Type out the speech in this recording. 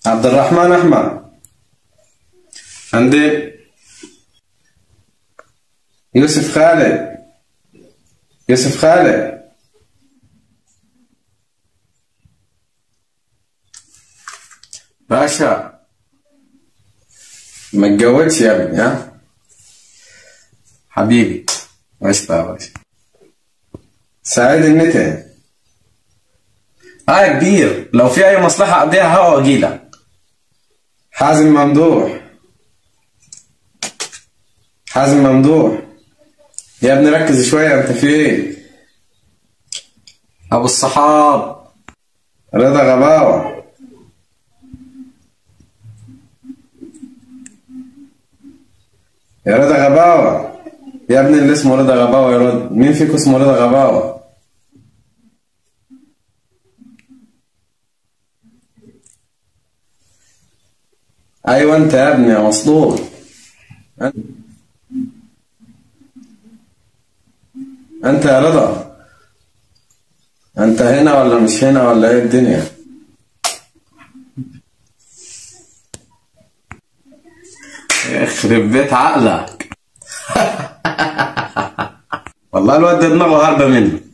عبد الرحمن أحمد عندي يوسف خالد يوسف خالد باشا ما اتجوزش يا ابني ها حبيبي عشت يا باشا سعيد النتن اه يا كبير لو في اي مصلحة اقضيها هوا واجيلك حازم ممدوح حازم ممدوح يا ابني ركز شوية انت في ايه ابو الصحاب رضا غباوة يا رضا غباوة يا ابني اللي اسمه رضا غباوة يرد مين فيكم اسمه رضا غباوة ايوه انت يا ابني يا مصلوب انت يا رضا انت هنا ولا مش هنا ولا ايه الدنيا يخرب بيت عقلك والله الواد ده دماغه هربة منه